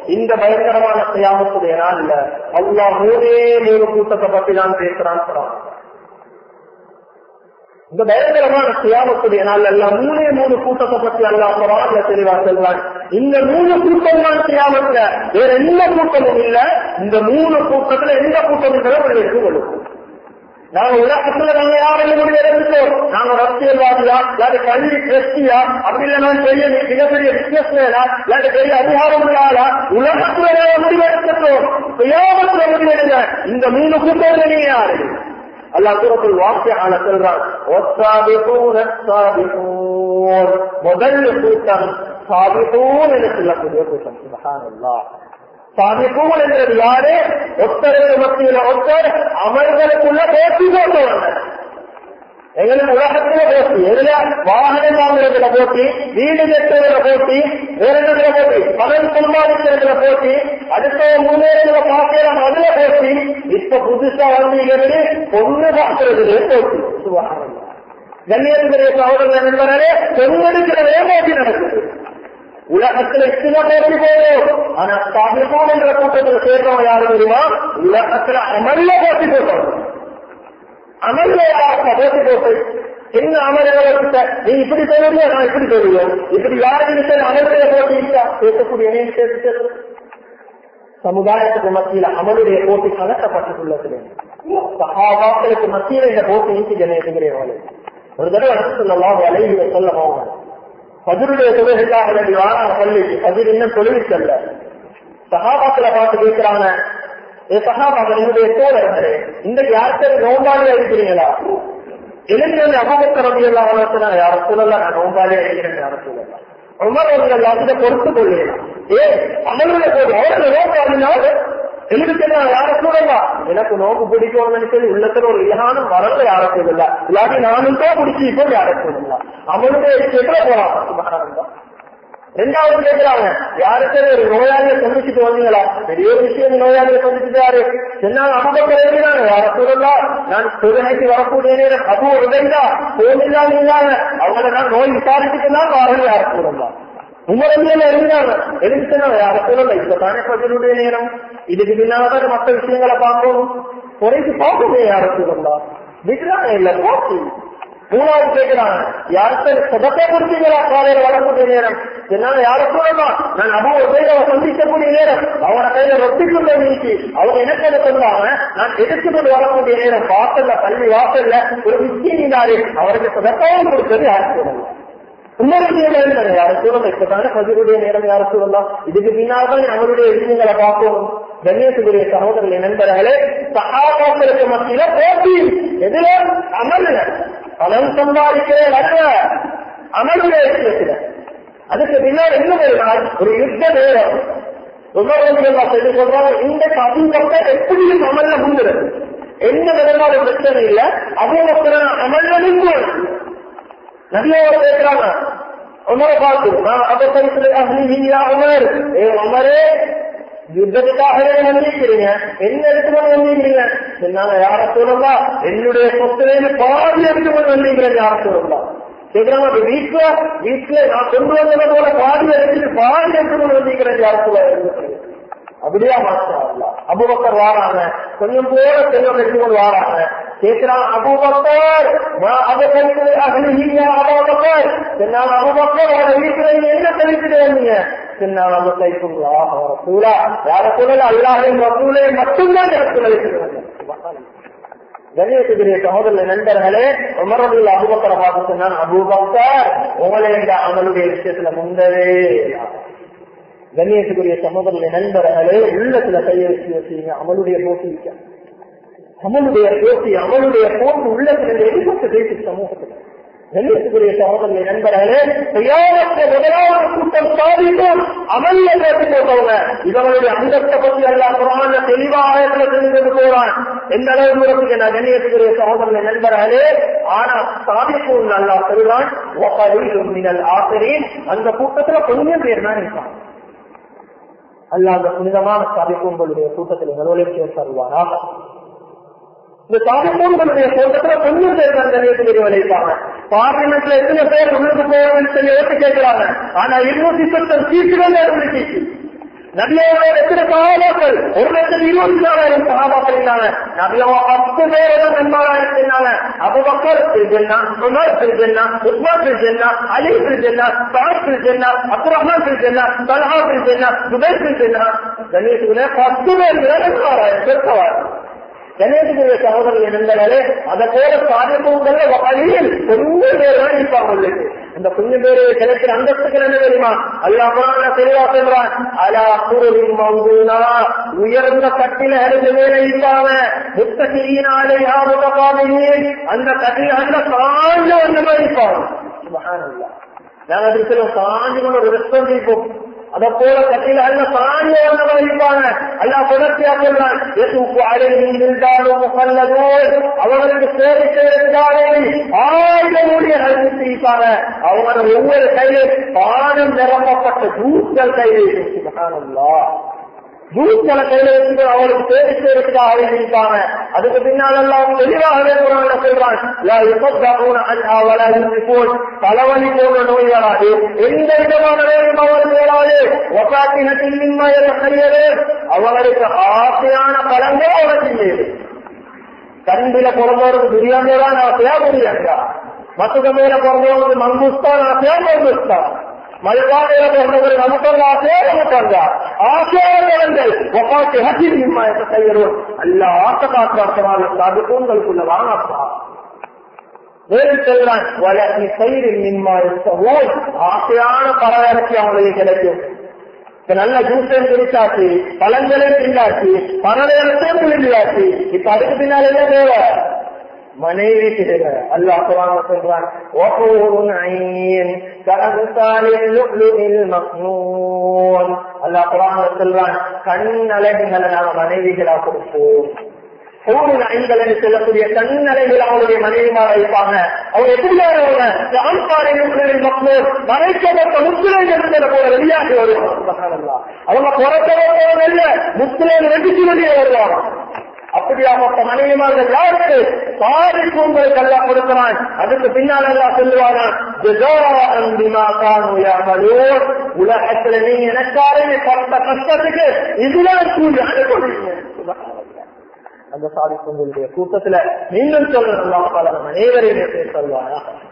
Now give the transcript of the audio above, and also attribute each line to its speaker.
Speaker 1: இந்த பயங்கரமான செய்யாமத்துடைய நாள்ல அல்லாஹ் மூணே மூணு கூட்டத்தை பத்தி தான் பேசுறான் சொல்றான் இந்த பயங்கரமான சியாமத்துடைய நாள் எல்லாம் மூணே மூணு கூட்டத்தை பற்றி அல்லாஹ் குரான்ல தெளிவா சொல்றான் இந்த மூணு கூட்டம் தான் சியாமத்துல வேற எந்த கூட்டமும் இல்ல இந்த மூணு கூட்டத்துல எந்த கூட்டமும் உங்களுக்கு கொடுக்கும் நாங்க உலகத்துல நாங்க யாரையும் முடிவு எடுத்துட்டோம் நாங்க அரசியல்வாதியா இல்லாத கல்வி டிரஸ்டியா அப்படி இல்லைன்னா பெரிய மிகப்பெரிய பிசினஸ் மேனா இல்லாத பெரிய அதிகாரம் உள்ள ஆளா உலகத்துல நாங்க முடிவு எடுத்துட்டோம் சுயாமத்துல முடிவெடுங்க இந்த மூணு கூட்டத்துல நீங்க யாரு அல்லாஹ் சூரத்துல் வாக்கியான சொல்றான் "வஸ்ஸாபிகூன ஸாபிகூன்." முதல் கூட்டம் சாபிகூன் என்று சொல்லக்கூடிய கூட்டம் சுபஹானல்லாஹ் சாபிகூன் என்றது யாரு ஒத்தருக்கு மத்தியில ஒத்தர் அமல்களுக்குள்ள போட்டி போட்டவங்க எங்களுக்கு உலகத்துல போட்டி எதுல வாகனம் வாங்குறதுல போட்டி வீடு கட்டுறதுல போட்டி வேற இடத்துல போட்டி பணம் சம்பாதிக்கிறதுல போட்டி அடுத்த முன்னேறதுல பாக்கலாம் அதுல போட்டி இப்ப புதுசா வந்தீங்கிறது பொண்ணு பார்க்கறதுல போட்டி சுகாதாரம் கண்ணியத்துக்குரிய சகோதரர் நண்பர்களே பொண்ணெடுக்கிறதே போட்டி நடக்குது உலகத்துல எத்தனை போட்டி போகும் ஆனா சாபிகூன் என்ற கூட்டத்தில் சேர்றவங்க யாரு தெரியுமா உலகத்துல அமல்ல போட்டி போட்டவங்க அமல்லையாக போட்டு போட்டு என்ன அமல்களை நீ இப்படி சொல்லுறியா நான் இப்படி சொல்லுவேன் இப்படி யாருக்கு அமலுடைய போட்டி இருக்கா பேசக்கூடிய நீங்க பேசிட்டு சமுதாயத்துக்கு மத்தியில அமலுடைய போட்டி கலக்கப்பட்டுள்ளது சகாபாக்களுக்கு மத்தியில இந்த போட்டி நீக்கி ஜனேசுகிறேன் ஒரு தடவை அடுத்து சொல்லலாம் வலைகளை சொல்ல போவாங்க பதிலுடைய தொழிலுக்காக வேண்டி வாங்க பள்ளிக்கு பதில் இன்னும் தொழிலுக்கல்ல சகாபாக்களை பார்த்து கேட்கிறாங்க ஏ சகாபாக்கள் என்னுடைய தோழர்களே இந்த யார்கிட்ட நோம்பாளியா இருக்கிறீங்களா இளைஞர்கள் அபகத்த ரவி எல்லாம் வளர்த்துனா யார சொல்லலாம் நான் நோம்பாளியா இருக்கிறேன் யார சொல்லலாம் உமர் அவர்கள் அதை பொறுத்து கொள்ளலாம் ஏ அமலுடைய போது அவர்கள் நோம்பாளினால் எனக்கு நான் யார சொல்லலாம் எனக்கு நோக்கு பிடிக்கும்னு சொல்லி உள்ளத்துல ஒரு இலகானம் வரல யார சொல்லலாம் இல்லாட்டி நானும் தான் பிடிச்சி இப்போ யார சொல்லலாம் அமலுடைய விஷயத்துல போலாம் சுபகானந்தம் ரெண்டாவது கேட்கிறாங்க யாருக்கு ஒரு நோயாளியை சந்திச்சுட்டு வந்தீங்களா பெரிய ஒரு விஷயம் நோயாளியை சந்திச்சுட்டாரு என்ன அனுபவம் எழுதினாங்க யார சொல்லலாம் நான் சுதனைக்கு வரக்கூடிய நேரம் அது ஒரு உதவிதா போனில்லா நீங்காங்க அவங்கள நான் நோய் விசாரிச்சுட்டு தான் வரணும் யார சொல்லலாம் உமரந்தியில எழுதினாங்க எழுதிச்சுனா யார சொல்லல இப்ப தானே பதிலுடைய நேரம் இதுக்கு பின்னால்தான் மற்ற விஷயங்களை பார்க்கணும் குறைக்கு பார்க்கணும் யார சொல்லலாம் விக்கிறாங்க இல்ல போச்சு மூணாவது கேட்கிறாங்க யார்கிட்ட சதத்தை கொடுத்தீங்களா காலையில வரக்கூடிய நேரம் என்னால யார சொல்லலாம் நான் அபு உபயோக சந்திக்கக்கூடிய நேரம் அவன கையில ரொட்டிக்குள்ள நீக்கி அவங்க என்ன கையில சொன்னாங்க நான் எடுத்துக்கொண்டு வரக்கூடிய நேரம் வாசல்ல பள்ளி வாசல்ல ஒரு வித்தியினாரு அவருக்கு சதத்தாவும் கொடுத்தது யார் சொல்லலாம் இன்னொரு யார சொல்லலாம் இப்பதானே பதிலுடைய நேரம் யார சொல்லலாம் இதுக்கு பின்னால்தான் அவருடைய விஷயங்களை பார்க்கணும் கண்ணியத்துக்குரிய சகோதரர்கள் நண்பர்களே சகாபாக்களுக்கு மத்தியில போட்டி எதுல அமல்ல பணம் சம்பாதிக்கிறேன் அல்ல அமலுடைய விஷயத்துல அதுக்கு பின்னால் என்ன வருவார் ஒரு யுத்த நேரம் சொல்லி சொல்றாங்க இந்த அதிகத்தை எப்படியும் அமல்ல முந்துறது எந்த விதமான பிரச்சனை இல்ல அதே மக்கள் அமல்ல நின்று நதியோட கேட்கிறாங்க உமரை பார்த்து நான் அபசரித்துல அஹ்லிஹியா உமர் ஏ உமரே யுத்தத்துக்காகவே வந்திருக்கிறீங்க என்ன எடுத்துக்கொண்டு வந்திருக்கிறீங்க சொன்னாங்க யார சொல்லலாம் என்னுடைய சொத்துலேருந்து பாதி எடுத்துக்கொண்டு வந்திருக்கிறேன் யார சொல்லலாம் கேட்கிறாங்க வீட்டுல வீட்டுல நான் கொண்டு வந்ததை போல பாதி எடுத்துட்டு பாதி எடுத்துக்கொண்டு வந்திருக்கிறேன் யார சொல்ல அப்படியா மாஸ்டர் அபுபக்கர் வாராங்க கொஞ்சம் போல செல்வம் எடுத்துக்கொண்டு வாராங்க கேட்கிறான் அபுபக்கர் அபுபக்கர் அகலியா அபுபக்கர் சொன்னாங்க அபுபக்கர் அவரை வீட்டுல என்ன கழிச்சுட்டு வந்தீங்க சொன்னாங்க அந்த கைக்குங்களா அவரை சூழா யார சொல்லல அல்லாஹையும் ரசூலே மட்டும்தான் எனக்கு கழிச்சுட்டு கணியத்துக்குரிய சகோதர நண்பர்களே உமரதுள்ள அபுபக்கரை பார்த்து சொன்னான் அபுபக்கர் உங்களை இந்த அமலுடைய விஷயத்துல முந்தவே கண்ணியத்துக்குரிய சகோதர நண்பர்களே உள்ளத்துல கையை வச்சு வச்சீங்க அமலுடைய போட்டி அமலுடைய போட்டி அமலுடைய போட்டி உள்ளத்துல எதிர்ப்பு பேசி சமூகத்துல கண்ணியத்துக்குரிய சகோதர நண்பர்களே செய்யாத முதலாவது கூட்டம் சாதிக்கும் அமல்ல பேசி போட்டவங்க இவங்களுடைய அந்தத்தை பற்றி எல்லாம் குரான தெளிவாக தெரிந்தது போறான் எந்த அளவு தூரத்துக்கு நான் கண்ணியத்துக்குரிய சகோதர நண்பர்களே ஆனா சாதிக்கும் நல்லா சொல்றான் ஆசிரியர் அந்த கூட்டத்துல கொஞ்சம் பேர் தான் இருக்காங்க அல்ல அந்த புனிதமான சாதிப்புங்களுடைய கூட்டத்தில் எங்களோட சேர்வாரா இந்த சாதிப்புங்களுடைய கூட்டத்துல கொஞ்சம் பேர் தான் நிலையத்தில் விளைவிப்பாங்க பார்லிமெண்ட்ல எத்தனை பேர் உள்ளுக்கு போகணும்னு சொல்லி ஓட்டு கேட்கிறாங்க ஆனா இருநூத்தி சொத்தம் சீட்டுகள் சீட்டு நபியோட எத்தனை சகாபாக்கள் ஒரு லட்சத்தி இருபத்தி நாலாயிரம் சகாபாக்கள் இருந்தாங்க நபியோட பத்து பேரும் நன்மாராக இருந்தாங்க அபுபக்கர் ஜென்னா உமர் ஜென்னா உஸ்மான் ஜென்னா அலி ஜென்னா சாத் ஜென்னா அப்துல் ரஹ்மான் ஜென்னா தல்ஹா ஜென்னா சுபேர் ஜென்னா கணேசுல பத்து பேர் நன்மாராயம் பெருக்கவார் கணேசுடைய சகோதரர்கள் இருந்தாலே அதை போல சாதிப்பவங்கள்ல வகையில் கொஞ்சம் பேர் தான் இருப்பாங்க உங்களுக்கு இந்த கொஞ்சம் பேரு கிடைக்கிற அந்தஸ்துக்கு என்ன தெரியுமா அல்லாம தெளிவா சொல்றான் அலா குருவின் மவுதுனா உயர்ந்த கட்டில இருந்து மேல இருப்பாங்க முத்தகிரியினாலே யாபுதபாதையே அந்த கட்டில அந்த சாஞ்ச வந்த மாதிரி இருப்பாங்க சுபஹானல்லாஹ். நாங்க அதுக்கு சொல்லுவோம் சாஞ்சு கொண்டு ஒரு ரெஸ்டாரண்ட் இருப்போம் அத போல கட்டில அல்ல சாஞ்சி வந்தவங்க இருப்பாங்க அல்லா தொடர்ச்சியா சொல்றான் எதுக்கு அழகில் இருந்தாலும் முகல்லதோ அவர்களுக்கு சேவை செய்திருந்தாலே ஆயிரம் ஊழியர்கள் இருப்பாங்க அவங்க ஒவ்வொரு கையில பானம் நிரப்பப்பட்ட ஜூஸ்கள் கையில் இருக்கு ஜூஸ்களை கையில இருந்து அவளுக்கு சேவை செய்யறதுக்காக இருப்பாங்க அதுக்கு பின்னால் எல்லாம் தெளிவாகவே குரான்ல சொல்றான் லா யுஸத்தூன அன்ஹா வலா யுஸிஃபூன் தலைவலி போன்ற நோய் வராது எந்த விதமான நோயும் அவருக்கு வராது வசாத்தினத்தில் மிம்மா யத்தஹய்யரு அவர்களுக்கு ஆசையான பலன்கள் அவருக்கு இல்லை கண்டில பிறந்தவருக்கு பிரியாணி தான் ஆசையா பிரியாணியா மசுக மேல பிறந்தவருக்கு மங்குஸ்தான் ஆசையா மங்குஸ்தான் மல்வாடையில பிறந்தவர் நமக்கு ஆசையா நமக்கு ஆசையாளர்கள் ஒப்பாட்டு ஹசின் நிம்மாயத்தை செய்கிறோம் அல்ல ஆசை காற்றாசமாக சாதிப்புங்களுக்குள்ள வாங்கப்பா வேறு செல்வான் வளர்ச்சி சைரில் நிம்மாயத்தவோல் ஆசையான பலவரட்சி அவங்களுக்கு கிடைக்கும் இப்ப நல்ல ஜூஸையும் குடிச்சாச்சு பழங்களையும் திண்டாச்சு பணத்தையும் குளிர்ந்தாச்சு இப்ப அதுக்கு பின்னால் என்ன தேவை மனைவி தேவை அல்லாஹ் குரான் சொல்றான் وحور عين كأمثال اللؤلؤ المكنون அல்லாஹ் குரான் சொல்றான் கண்ணழகுகளை நாம மனைவிகளா கொடுப்போம் ஊரின் ஐன்கள் என்று சொல்லக்கூடிய கண்ணலைகள் அவருடைய மனைவிமார வைப்பாங்க அவங்க எப்படியானவங்க ஆண்பாளையம் மக்கள் மறைக்கப்பட்ட முஸ்லிம்கள் போல வெளியாகி வருவாங்க அவங்க புறத்தவங்க இல்ல முஸ்லிம் ரெண்டு வெளியே வருவாங்க அப்படியாப்பட்ட மனைவிமார்கள் யாருக்கு சாரி உங்களுக்கு எல்லாம் கொடுக்கிறான் அதுக்கு பின்னால் எல்லாம் சொல்லுவாங்க உலகத்துல நீங்க எனக்காரே பட்ட கஷ்டத்துக்கு இதுதான் கூலி அனுப்பிடுவீங்க அந்த சாதிப்புங்களுடைய கூட்டத்துல மீண்டும் சொல்ற அல்லாஹ் பல அனைவரையும் சொல்வாரா